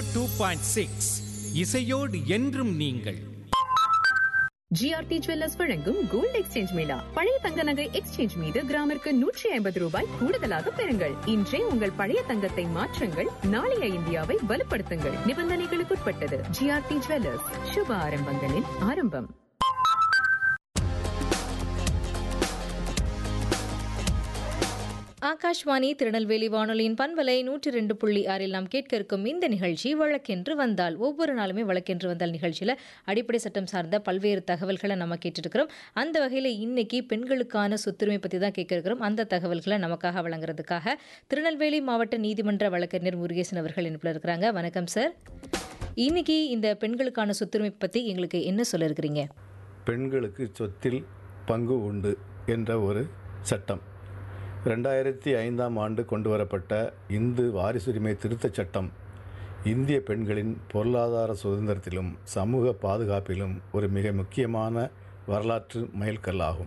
two point six இசையோடு என்றும் நீங்கள் ஜிஆர்டி ஜுவல்லர்ஸ் வழங்கும் கோல்ட் எக்ஸ்சேஞ்ச் மேளா பழைய தங்க நகை எக்ஸ்சேஞ்ச் மீது கிராமிற்கு நூற்றி ஐம்பது ரூபாய் கூடுதலாக பெறுங்கள் இன்றே உங்கள் பழைய தங்கத்தை மாற்றுங்கள் நாளைய இந்தியாவை வலுப்படுத்துங்கள் நிபந்தனைகளுக்குட்பட்டது ஜிஆர்டி ஜுவல்லர்ஸ் சுப ஆரம்பங்களின் ஆரம்பம் ஆகாஷ்வாணி திருநெல்வேலி வானொலியின் பண்பலை நூற்றி ரெண்டு புள்ளி ஆறில் நாம் கேட்க இருக்கும் இந்த நிகழ்ச்சி வழக்கென்று வந்தால் ஒவ்வொரு நாளுமே வழக்கென்று வந்தால் நிகழ்ச்சியில் அடிப்படை சட்டம் சார்ந்த பல்வேறு தகவல்களை நம்ம கேட்டுருக்கிறோம் அந்த வகையில் இன்னைக்கு பெண்களுக்கான சொத்துரிமை பற்றி தான் கேட்க இருக்கிறோம் அந்த தகவல்களை நமக்காக வழங்குறதுக்காக திருநெல்வேலி மாவட்ட நீதிமன்ற வழக்கறிஞர் முருகேசன் அவர்கள் இணைப்பில் இருக்கிறாங்க வணக்கம் சார் இன்னைக்கு இந்த பெண்களுக்கான சொத்துரிமை பற்றி எங்களுக்கு என்ன சொல்ல இருக்கிறீங்க பெண்களுக்கு சொத்தில் பங்கு உண்டு என்ற ஒரு சட்டம் ரெண்டாயிரத்தி ஐந்தாம் ஆண்டு கொண்டு வரப்பட்ட இந்து வாரிசுரிமை திருத்தச் சட்டம் இந்திய பெண்களின் பொருளாதார சுதந்திரத்திலும் சமூக பாதுகாப்பிலும் ஒரு மிக முக்கியமான வரலாற்று மைல்கல்லாகும்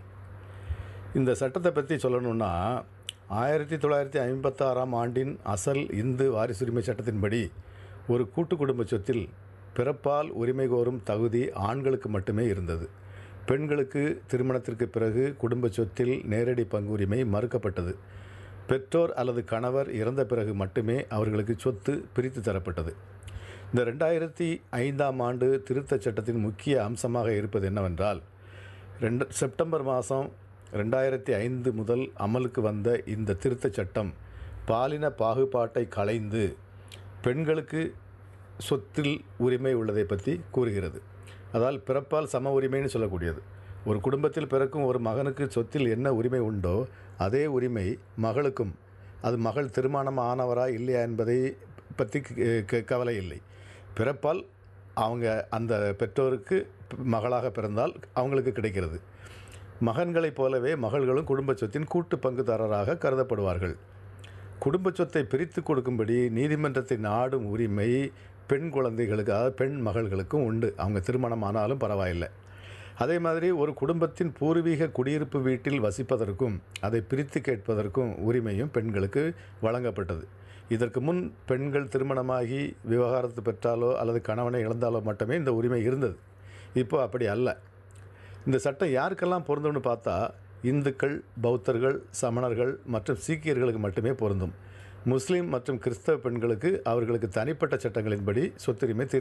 இந்த சட்டத்தை பற்றி சொல்லணும்னா ஆயிரத்தி தொள்ளாயிரத்தி ஐம்பத்தாறாம் ஆண்டின் அசல் இந்து வாரிசுரிமை சட்டத்தின்படி ஒரு கூட்டு குடும்ப சொத்தில் பிறப்பால் உரிமை கோரும் தகுதி ஆண்களுக்கு மட்டுமே இருந்தது பெண்களுக்கு திருமணத்திற்கு பிறகு குடும்ப சொத்தில் நேரடி பங்குரிமை மறுக்கப்பட்டது பெற்றோர் அல்லது கணவர் இறந்த பிறகு மட்டுமே அவர்களுக்கு சொத்து பிரித்து தரப்பட்டது இந்த ரெண்டாயிரத்தி ஐந்தாம் ஆண்டு திருத்தச் சட்டத்தின் முக்கிய அம்சமாக இருப்பது என்னவென்றால் ரெண்டு செப்டம்பர் மாதம் ரெண்டாயிரத்தி ஐந்து முதல் அமலுக்கு வந்த இந்த திருத்தச் சட்டம் பாலின பாகுபாட்டை களைந்து பெண்களுக்கு சொத்தில் உரிமை உள்ளதை பற்றி கூறுகிறது அதால் பிறப்பால் சம உரிமைன்னு சொல்லக்கூடியது ஒரு குடும்பத்தில் பிறக்கும் ஒரு மகனுக்கு சொத்தில் என்ன உரிமை உண்டோ அதே உரிமை மகளுக்கும் அது மகள் திருமணம் ஆனவரா இல்லையா என்பதை பற்றி க- கவலை இல்லை பிறப்பால் அவங்க அந்த பெற்றோருக்கு மகளாக பிறந்தால் அவங்களுக்கு கிடைக்கிறது மகன்களைப் போலவே மகள்களும் குடும்ப சொத்தின் கூட்டு பங்குதாரராக கருதப்படுவார்கள் குடும்ப சொத்தை பிரித்து கொடுக்கும்படி நீதிமன்றத்தை நாடும் உரிமை பெண் குழந்தைகளுக்கு அதாவது பெண் மகள்களுக்கும் உண்டு அவங்க திருமணம் ஆனாலும் பரவாயில்லை அதே மாதிரி ஒரு குடும்பத்தின் பூர்வீக குடியிருப்பு வீட்டில் வசிப்பதற்கும் அதை பிரித்து கேட்பதற்கும் உரிமையும் பெண்களுக்கு வழங்கப்பட்டது இதற்கு முன் பெண்கள் திருமணமாகி விவகாரத்து பெற்றாலோ அல்லது கணவனை இழந்தாலோ மட்டுமே இந்த உரிமை இருந்தது இப்போ அப்படி அல்ல இந்த சட்டம் யாருக்கெல்லாம் பொருந்தும்னு பார்த்தா இந்துக்கள் பௌத்தர்கள் சமணர்கள் மற்றும் சீக்கியர்களுக்கு மட்டுமே பொருந்தும் முஸ்லீம் மற்றும் கிறிஸ்தவ பெண்களுக்கு அவர்களுக்கு தனிப்பட்ட சட்டங்களின்படி சொத்துரிமை தீர்மானிக்கப்பட்டது